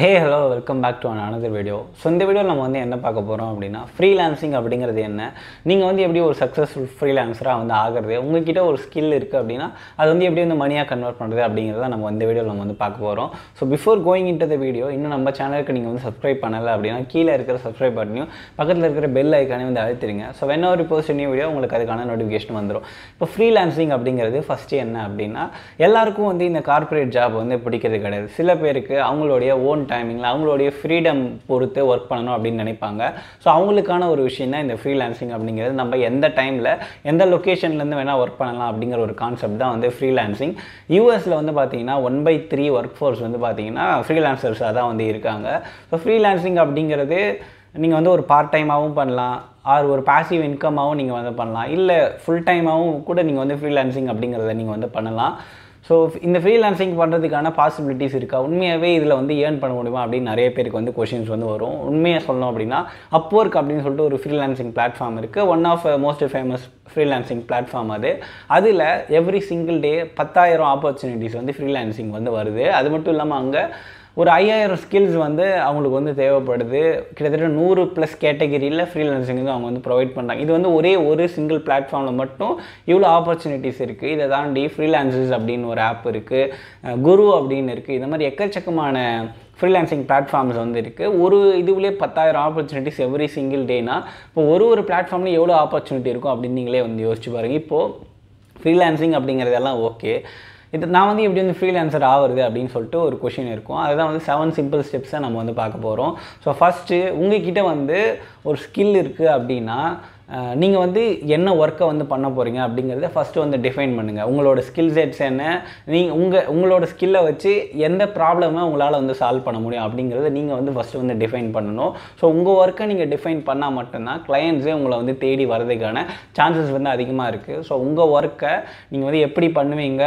hey hello welcome back to another video so இந்த வீடியோவில் நம்ம வந்து என்ன பார்க்க போகிறோம் அப்படின்னா ஃப்ரீலான்சிங் அப்படிங்கிறது என்ன நீங்கள் வந்து எப்படி ஒரு சக்ஸஸ்ஃபுல் ஃப்ரீலான்சராக வந்து ஆகிறது உங்ககிட்ட ஒரு ஸ்கில் இருக்குது அப்படின்னா அது வந்து எப்படி வந்து மணியாக கன்வெர்ட் பண்ணுறது அப்படிங்கிறத நம்ம இந்த வீடியோவில் நம்ம வந்து பார்க்க போகிறோம் so before going into the video இன்னும் நம்ம சேனலுக்கு நீங்கள் வந்து சப்ஸ்கிரைப் பண்ணலை அப்படின்னா கீழே இருக்கிற சப்ஸ்கிரைப் பட்டனையும் பக்கத்தில் இருக்கிற பெல் ஐக்கானே வந்து அழுத்திடுங்க ஸோ வென் ஒரு போஸ்ட் நியூ வீடியோ உங்களுக்கு அதுக்கான நோட்டிஃபிகேஷன் வந்துடும் இப்போ ஃப்ரீலான்சிங் அப்படிங்கிறது ஃபஸ்ட்டு என்ன அப்படின்னா எல்லாருக்கும் வந்து இந்த கார்ப்பரேட் ஜாப் வந்து பிடிக்கிறது கிடையாது சில பேருக்கு அவங்களுடைய ஓன் டைமிங்கில் அவங்களுடைய ஃப்ரீடம் பொறுத்து ஒர்க் பண்ணணும் அப்படின்னு நினைப்பாங்க ஸோ அவங்களுக்கான ஒரு விஷயம் தான் இந்த ஃப்ரீலான்சிங் அப்படிங்கிறது நம்ம எந்த டைமில் எந்த லொக்கேஷன்லேருந்து வேணால் ஒர்க் பண்ணலாம் அப்படிங்கிற ஒரு கான்செப்ட் தான் வந்து ஃப்ரீலான்சிங் யூஎஸில் வந்து பார்த்தீங்கன்னா one by three workforce வந்து பார்த்தீங்கன்னா ஃப்ரீலான்சர்ஸாக தான் வந்து இருக்காங்க ஸோ ஃப்ரீலான்சிங் அப்படிங்கிறது நீங்கள் வந்து ஒரு பார்ட் டைமாகவும் பண்ணலாம் ஆர் ஒரு பாசிவ் இன்கமாகவும் நீங்கள் வந்து பண்ணலாம் இல்லை ஃபுல் டைமாகவும் கூட நீங்கள் வந்து ஃப்ரீலான்சிங் அப்படிங்கிறத நீங்கள் வந்து பண்ணலாம் ஸோ இந்த ஃப்ரீலான்சிங் பண்ணுறதுக்கான பாசிபிலிட்டிஸ் இருக்கா உண்மையாகவே இதில் வந்து ஏர்ன் பண்ண முடியுமா அப்படின்னு நிறைய பேருக்கு வந்து கொஷின்ஸ் வந்து வரும் உண்மையாக சொல்லணும் அப்படின்னா அப்ஒர்க் அப்படின்னு சொல்லிட்டு ஒரு ஃப்ரீலான்சிங் பிளாட்ஃபார்ம் இருக்குது one of most famous freelancing platform அது அதில் எவ்ரி சிங்கிள் டே பத்தாயிரம் ஆப்பர்ச்சுனிட்டிஸ் வந்து ஃப்ரீலான்சிங் வந்து வருது அது மட்டும் இல்லாமல் அங்கே ஒரு ஐயாயிரம் ஸ்கில்ஸ் வந்து அவங்களுக்கு வந்து தேவைப்படுது கிட்டத்தட்ட நூறு ப்ளஸ் கேட்டகிரியில் ஃப்ரீலான்சிங் வந்து அவங்க வந்து ப்ரொவைட் பண்ணுறாங்க இது வந்து ஒரே ஒரு சிங்கிள் பிளாட்ஃபார்மில் மட்டும் இவ்வளோ ஆப்பர்ச்சுனிட்டிஸ் இருக்குது இதை தாண்டி ஃப்ரீலான்சஸ் அப்படின்னு ஒரு ஆப் இருக்குது குரு அப்படின்னு இருக்குது இந்த மாதிரி எக்கச்சக்கமான ஃப்ரீலான்சிங் பிளாட்ஃபார்ம்ஸ் வந்து இருக்குது ஒரு இதுலேயே பத்தாயிரம் ஆப்பர்ச்சுனிட்டிஸ் எவ்ரி சிங்கிள் டேனா இப்போ ஒரு ஒரு பிளாட்ஃபார்ம்லேயும் எவ்வளோ ஆப்பர்ச்சுனிட்டி இருக்கும் அப்படின்னு நீங்களே வந்து யோசிச்சு பாருங்கள் இப்போது ஃப்ரீலான்சிங் அப்படிங்கிறதெல்லாம் ஓகே இது நான் வந்து எப்படி வந்து ஃப்ரீலான்சர் ஆகுறது அப்படின்னு சொல்லிட்டு ஒரு கொஷின் இருக்கும் அதுதான் வந்து செவன் சிம்பிள் ஸ்டெப்ஸை நம்ம வந்து பார்க்க போகிறோம் ஸோ ஃபஸ்ட்டு உங்ககிட்ட வந்து ஒரு ஸ்கில் இருக்குது அப்படின்னா நீங்கள் வந்து என்ன ஒர்க்கை வந்து பண்ண போகிறீங்க அப்படிங்கிறத ஃபஸ்ட்டு வந்து டிஃபைன் பண்ணுங்கள் உங்களோட ஸ்கில் செட்ஸ் என்ன நீங்கள் உங்கள் உங்களோட ஸ்கில்லை வச்சு எந்த ப்ராப்ளமை உங்களால் வந்து சால்வ் பண்ண முடியும் அப்படிங்கிறத நீங்கள் வந்து ஃபஸ்ட்டு வந்து டிஃபைன் பண்ணணும் ஸோ உங்கள் ஒர்க்கை நீங்கள் டிஃபைன் பண்ணால் மட்டும்தான் கிளையண்ட்ஸே உங்களை வந்து தேடி வரதுக்கான சான்சஸ் வந்து அதிகமாக இருக்குது ஸோ உங்கள் ஒர்க்கை நீங்கள் வந்து எப்படி பண்ணுவீங்க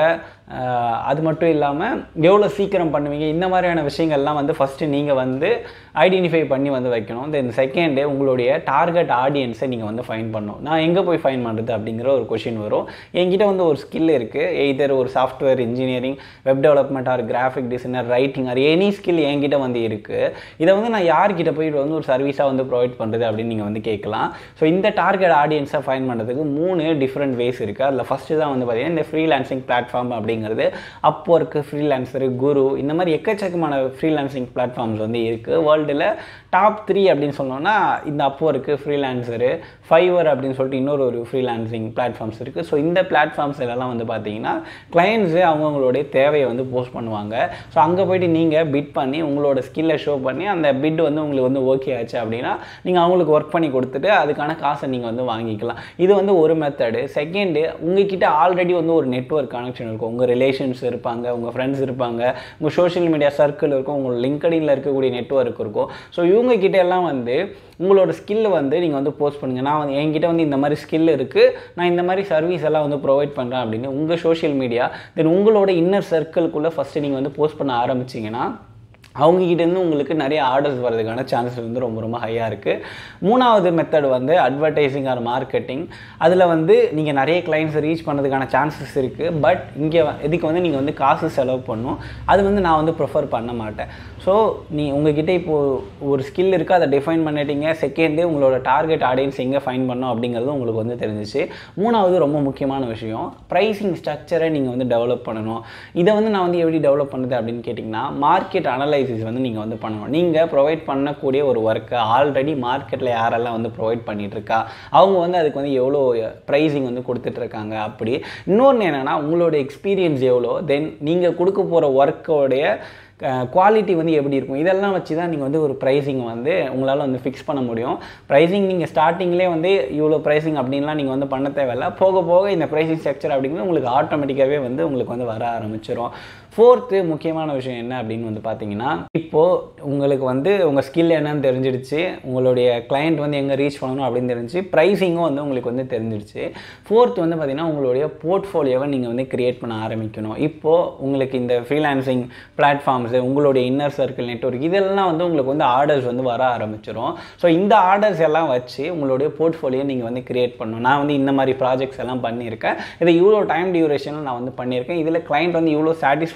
அது மட்டும் இல்லாமல் எவ்வளோ சீக்கிரம் பண்ணுவீங்க இந்த மாதிரியான விஷயங்கள்லாம் வந்து ஃபஸ்ட்டு நீங்கள் வந்து ஐடென்டிஃபை பண்ணி வந்து வைக்கணும் தென் செகண்டு உங்களுடைய டார்கெட் ஆடியன்ஸை நீங்கள் வந்து ஃபைன் பண்ணணும் நான் எங்கே போய் ஃபைன் பண்ணுறது அப்படிங்கிற ஒரு கொஷின் வரும் என்கிட்ட வந்து ஒரு ஸ்கில் இருக்குது எய்தர் ஒரு software engineering web development or graphic designer writing or any skill என்கிட்ட வந்து இருக்குது இதை வந்து நான் யார்கிட்ட போயிட்டு வந்து ஒரு சர்வீஸாக வந்து ப்ரொவைட் பண்ணுறது அப்படின்னு நீங்கள் வந்து கேட்கலாம் ஸோ இந்த டார்கெட் ஆடியன்ஸை ஃபைன் பண்ணுறதுக்கு மூணு டிஃப்ரெண்ட் வேஸ் இருக்குது அதில் ஃபஸ்ட்டு தான் வந்து பார்த்தீங்கன்னா இந்த ஃப்ரீலான்சிங் பிளாட்ஃபார்ம் அப்படிங்கிறது அப் ஒர்க்கு ஃப்ரீலான்சரு குரு இந்த மாதிரி எக்கச்சக்கமான ஃப்ரீலான்சிங் பிளாட்ஃபார்ம்ஸ் வந்து இருக்குது வேர்ல்டில் டாப் த்ரீ அப்படின்னு சொன்னோன்னா இந்த அப் ஒர்க்கு ஃப்ரீலான்சரு ஃபைவர் அப்படின்னு சொல்லிட்டு இன்னொரு ஒரு ஃப்ரீலான்சிங் பிளாட்ஃபார்ம்ஸ் இருக்குது ஸோ இந்த பிளாட்ஃபார்ம்ஸ் எல்லாம் வந்து பார்த்தீங்கன்னா கிளைண்ட்ஸு அவங்கவுங்களுடைய தேவையை வந்து போஸ்ட் பண்ணுவாங்க ஸோ அங்கே போயிட்டு நீங்கள் பிட் பண்ணி உங்களோட ஸ்கில்லை ஷோ பண்ணி அந்த பிட் வந்து உங்களுக்கு வந்து ஓகே ஆச்சு அப்படின்னா நீங்கள் அவங்களுக்கு ஒர்க் பண்ணி கொடுத்துட்டு அதுக்கான காசை நீங்கள் வந்து வாங்கிக்கலாம் இது வந்து ஒரு மெத்தடு செகண்டு உங்ககிட்ட ஆல்ரெடி வந்து ஒரு நெட்ஒர்க் கனெக்ஷன் இருக்கும் உங்கள் ரிலேஷன்ஸ் இருப்பாங்க உங்கள் ஃப்ரெண்ட்ஸ் இருப்பாங்க உங்கள் சோஷியல் மீடியா சர்க்கிள் இருக்கும் உங்கள் லிங்கடினில் இருக்கக்கூடிய நெட்ஒர்க் இருக்கும் ஸோ இவங்க கிட்ட எல்லாம் வந்து உங்களோட ஸ்கில் வந்து நீங்கள் வந்து போஸ்ட் பண்ணுங்கள் நான் வந்து என்கிட்ட வந்து இந்த மாதிரி ஸ்கில் இருக்குது நான் இந்த மாதிரி சர்வீஸ் எல்லாம் வந்து ப்ரொவைட் பண்ணுறேன் அப்படின்னு உங்கள் சோஷியல் மீடியா தென் உங்களோட இன்னர் சர்க்கிள்குள்ளே ஃபஸ்ட்டு நீங்கள் வந்து போஸ்ட் பண்ண ஆரம்பிச்சிங்கன்னா அவங்ககிட்டேருந்து உங்களுக்கு நிறைய ஆர்டர்ஸ் வர்றதுக்கான சான்சஸ் வந்து ரொம்ப ரொம்ப ஹையாக இருக்குது மூணாவது மெத்தட் வந்து அட்வர்டைசிங் ஆர் மார்க்கெட்டிங் அதில் வந்து நீங்கள் நிறைய கிளைண்ட்ஸை ரீச் பண்ணுறதுக்கான சான்சஸ் இருக்குது பட் இங்கே இதுக்கு வந்து நீங்கள் வந்து காசு செலவு பண்ணணும் அது வந்து நான் வந்து ப்ரிஃபர் பண்ண மாட்டேன் ஸோ நீ உங்ககிட்ட இப்போது ஒரு ஸ்கில் இருக்குது அதை டிஃபைன் பண்ணிட்டீங்க செகண்டு உங்களோட டார்கெட் ஆடியன்ஸ் எங்கே ஃபைன் பண்ணோம் அப்படிங்கிறது உங்களுக்கு வந்து தெரிஞ்சிச்சு மூணாவது ரொம்ப முக்கியமான விஷயம் ப்ரைஸிங் ஸ்ட்ரக்சரை நீங்கள் வந்து டெவலப் பண்ணணும் இதை வந்து நான் வந்து எப்படி டெவலப் பண்ணுது அப்படின்னு கேட்டிங்கன்னா மார்க்கெட் அனலைசிஸ் வந்து நீங்கள் வந்து பண்ணணும் நீங்கள் ப்ரொவைட் பண்ணக்கூடிய ஒரு ஒர்க்கை ஆல்ரெடி மார்க்கெட்டில் யாரெல்லாம் வந்து ப்ரொவைட் பண்ணிகிட்டு இருக்கா அவங்க வந்து அதுக்கு வந்து எவ்வளோ ப்ரைஸிங் வந்து கொடுத்துட்ருக்காங்க அப்படி இன்னொன்று என்னென்னா உங்களோட எக்ஸ்பீரியன்ஸ் எவ்வளோ தென் நீங்கள் கொடுக்க போகிற ஒர்க்கோடைய குவாலிட்டி வந்து எப்படி இருக்கும் இதெல்லாம் வச்சு தான் நீங்கள் வந்து ஒரு ப்ரைஸிங் வந்து உங்களால் வந்து ஃபிக்ஸ் பண்ண முடியும் ப்ரைஸிங் நீங்கள் ஸ்டார்டிங்லேயே வந்து இவ்வளோ ப்ரைஸிங் அப்படின்லாம் நீங்கள் வந்து பண்ண தேவையில்ல போக போக இந்த ப்ரைஸிங் ஸ்ட்ரக்சர் அப்படிங்கிறது உங்களுக்கு ஆட்டோமேட்டிக்காகவே வந்து உங்களுக்கு வந்து வர ஆரம்பிச்சிடும் ஃபோர்த்து முக்கியமான விஷயம் என்ன அப்படின்னு வந்து பார்த்தீங்கன்னா இப்போது உங்களுக்கு வந்து உங்கள் ஸ்கில் என்னன்னு தெரிஞ்சிடுச்சு உங்களுடைய கிளைண்ட் வந்து எங்கே ரீச் பண்ணணும் அப்படின்னு தெரிஞ்சு ப்ரைஸிங்கும் வந்து உங்களுக்கு வந்து தெரிஞ்சிடுச்சு ஃபோர்த் வந்து பார்த்தீங்கன்னா உங்களுடைய போர்ட்ஃபோலியோவை நீங்கள் வந்து க்ரியேட் பண்ண ஆரம்பிக்கணும் இப்போது உங்களுக்கு இந்த ஃப்ரீலான்சிங் பிளாட்ஃபார்ம்ஸு உங்களுடைய இன்னர் சர்க்கிள் நெட்ஒர்க் இதெல்லாம் வந்து உங்களுக்கு வந்து ஆர்டர்ஸ் வந்து வர ஆரம்பிச்சிடும் ஸோ இந்த ஆர்டர்ஸ் எல்லாம் வச்சு உங்களுடைய போர்ட்ஃபோலியோ நீங்கள் வந்து க்ரியேட் பண்ணணும் நான் வந்து இந்த மாதிரி ப்ராஜெக்ட்ஸ் எல்லாம் பண்ணியிருக்கேன் இதை இவ்வளோ டைம் டியூரேஷனில் நான் வந்து பண்ணியிருக்கேன் இதில் கிளைண்ட் வந்து இவ்வளோ சாட்டிஸ்ஃபை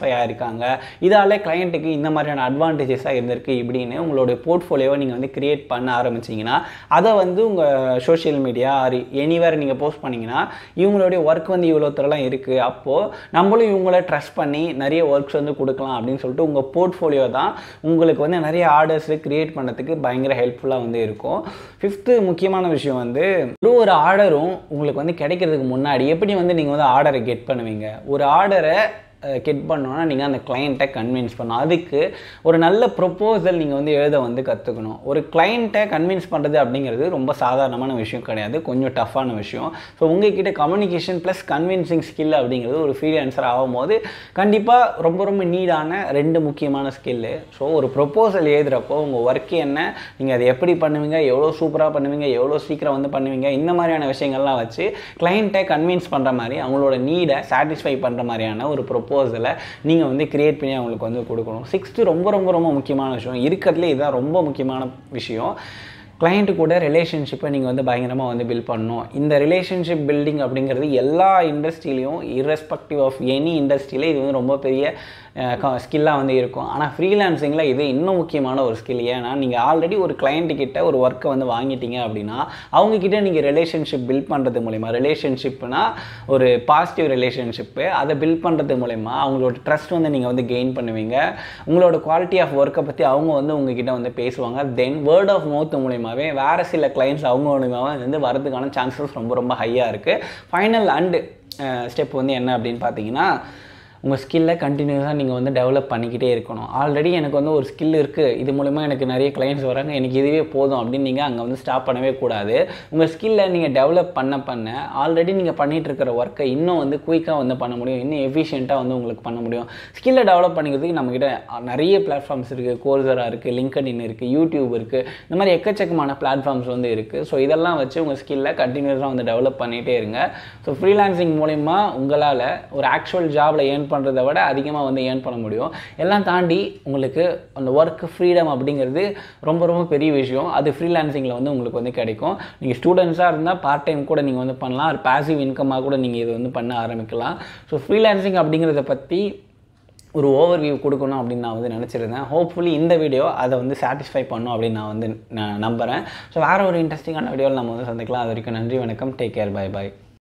சாட்டிஸ்ஃபை ஆயிருக்காங்க இதால் கிளையண்ட்டுக்கு இந்த மாதிரியான அட்வான்டேஜஸாக இருந்திருக்கு இப்படின்னு உங்களுடைய போர்ட்ஃபோலியோவை நீங்கள் வந்து கிரியேட் பண்ண ஆரம்பிச்சிங்கன்னா அதை வந்து உங்கள் சோஷியல் மீடியா ஆர் எனிவேர் நீங்கள் போஸ்ட் பண்ணிங்கன்னா இவங்களுடைய ஒர்க் வந்து இவ்வளோ தரலாம் இருக்குது அப்போது நம்மளும் இவங்கள ட்ரஸ்ட் பண்ணி நிறைய ஒர்க்ஸ் வந்து கொடுக்கலாம் அப்படின்னு சொல்லிட்டு உங்கள் போர்ட்ஃபோலியோ தான் உங்களுக்கு வந்து நிறைய ஆர்டர்ஸ் கிரியேட் பண்ணுறதுக்கு பயங்கர ஹெல்ப்ஃபுல்லாக வந்து இருக்கும் ஃபிஃப்த்து முக்கியமான விஷயம் வந்து ஒரு ஒரு ஆர்டரும் உங்களுக்கு வந்து கிடைக்கிறதுக்கு முன்னாடி எப்படி வந்து நீங்கள் வந்து ஆர்டரை கெட் பண்ணுவீங்க ஒரு ஆர்டரை கெட் பண்ணோன்னா நீங்கள் அந்த கிளைண்ட்டை கன்வின்ஸ் பண்ணணும் அதுக்கு ஒரு நல்ல ப்ரொப்போசல் நீங்கள் வந்து எழுத வந்து கற்றுக்கணும் ஒரு கிளைண்ட்டை கன்வின்ஸ் பண்ணுறது அப்படிங்கிறது ரொம்ப சாதாரணமான விஷயம் கிடையாது கொஞ்சம் டஃப்பான விஷயம் ஸோ உங்ககிட்ட கம்யூனிகேஷன் ப்ளஸ் கன்வின்சிங் ஸ்கில் அப்படிங்கிறது ஒரு ஃப்ரீலான்சர் ஆகும்போது கண்டிப்பாக ரொம்ப ரொம்ப நீடான ரெண்டு முக்கியமான ஸ்கில்லு ஸோ ஒரு ப்ரொப்போசல் எழுதுகிறப்போ உங்கள் ஒர்க் என்ன நீங்கள் அதை எப்படி பண்ணுவீங்க எவ்வளோ சூப்பராக பண்ணுவீங்க எவ்வளோ சீக்கிரம் வந்து பண்ணுவீங்க இந்த மாதிரியான விஷயங்கள்லாம் வச்சு கிளைண்ட்டை கன்வின்ஸ் பண்ணுற மாதிரி அவங்களோட நீடை சாட்டிஸ்ஃபை பண்ணுற மாதிரியான ஒரு ப்ரொப்போசலை நீங்கள் வந்து கிரியேட் பண்ணி அவங்களுக்கு வந்து கொடுக்கணும் சிக்ஸ்த்து ரொம்ப ரொம்ப ரொம்ப முக்கியமான விஷயம் இருக்கிறதுலே இதுதான் ரொம்ப முக்கியமான விஷயம் கிளைண்ட்டு கூட ரிலேஷன்ஷிப்பை நீங்கள் வந்து பயங்கரமாக வந்து பில்ட் பண்ணணும் இந்த ரிலேஷன்ஷிப் பில்டிங் அப்படிங்கிறது எல்லா இண்டஸ்ட்ரியிலையும் irrespective ஆஃப் எனி இண்டஸ்ட்ரியில் இது வந்து ரொம்ப பெரிய ஸ்கில்லாக வந்து இருக்கும் ஆனால் ஃப்ரீலான்சிங்கில் இது இன்னும் முக்கியமான ஒரு ஸ்கில் ஏன்னா நீங்கள் ஆல்ரெடி ஒரு client கிட்ட ஒரு ஒர்க்கை வந்து வாங்கிட்டீங்க அப்படின்னா அவங்கக்கிட்ட நீங்கள் ரிலேஷன்ஷிப் பில்ட் பண்ணுறது மூலிமா ரிலேஷன்ஷிப்னா ஒரு பாசிட்டிவ் ரிலேஷன்ஷிப்பு அதை பில்ட் பண்ணுறது மூலிமா அவங்களோட ட்ரஸ்ட் வந்து நீங்கள் வந்து கெயின் பண்ணுவீங்க உங்களோட குவாலிட்டி ஆஃப் ஒர்க்கை பற்றி அவங்க வந்து உங்ககிட்ட வந்து பேசுவாங்க தென் வேர்ட் ஆஃப் மவுத் மூலியமாகவே வேறு சில கிளைண்ட்ஸ் அவங்க மூலியமாக வந்து வரதுக்கான சான்சஸ் ரொம்ப ரொம்ப ஹையாக இருக்குது ஃபைனல் அண்டு ஸ்டெப் வந்து என்ன அப்படின்னு பார்த்தீங்கன்னா உங்கள் ஸ்கில்லை கண்டினியூஸாக நீங்கள் வந்து டெவலப் பண்ணிக்கிட்டே இருக்கணும் ஆல்ரெடி எனக்கு வந்து ஒரு ஸ்கில் இருக்குது இது மூலிமா எனக்கு நிறைய கிளைண்ட்ஸ் வராங்க எனக்கு இதுவே போதும் அப்படின்னு நீங்கள் அங்கே வந்து ஸ்டாப் பண்ணவே கூடாது உங்கள் ஸ்கில்லை நீங்கள் டெவலப் பண்ண பண்ண ஆல்ரெடி நீங்கள் பண்ணிகிட்டு இருக்கிற ஒர்க்கை இன்னும் வந்து குயிக்காக வந்து பண்ண முடியும் இன்னும் எஃபிஷியண்ட்டாக வந்து உங்களுக்கு பண்ண முடியும் ஸ்கில்லை டெவலப் பண்ணிக்கிறதுக்கு நம்மக்கிட்ட நிறைய பிளாட்ஃபார்ம்ஸ் இருக்குது கோர்சரா இருக்குது லிங்க்டின் இருக்குது யூடியூப் இருக்குது இந்த மாதிரி எக்கச்சக்கமான பிளாட்ஃபார்ம்ஸ் வந்து இருக்குது ஸோ இதெல்லாம் வச்சு உங்கள் ஸ்கில்லை கண்டினியூஸாக வந்து டெவலப் பண்ணிகிட்டே இருங்க ஸோ ஃப்ரீலான்சிங் மூலிமா உங்களால் ஒரு ஆக்சுவல் ஜாபில் ஏர்ன் பண்ணுறதை விட அதிகமாக வந்து ஏர்ன் பண்ண முடியும் எல்லாம் தாண்டி உங்களுக்கு அந்த ஒர்க் ஃப்ரீடம் அப்படிங்கிறது ரொம்ப ரொம்ப பெரிய விஷயம் அது ஃப்ரீலான்சிங்கில் வந்து உங்களுக்கு வந்து கிடைக்கும் நீங்கள் ஸ்டூடெண்ட்ஸாக இருந்தால் பார்ட் டைம் கூட நீங்கள் வந்து பண்ணலாம் ஒரு பாசிவ் இன்கமாக கூட நீங்கள் இது வந்து பண்ண ஆரம்பிக்கலாம் ஸோ ஃப்ரீலான்சிங் அப்படிங்கிறத பற்றி ஒரு ஓவர் வியூ கொடுக்கணும் அப்படின்னு நான் வந்து நினச்சிருந்தேன் ஹோப்ஃபுல்லி இந்த வீடியோ அதை வந்து சாட்டிஸ்ஃபை பண்ணும் அப்படின்னு நான் வந்து நான் நம்புகிறேன் ஸோ வேறு ஒரு இன்ட்ரெஸ்டிங்கான வீடியோவில் நம்ம வந்து சந்திக்கலாம் அது வரைக்கும் நன்றி வணக்கம் டேக் கேர் பை பை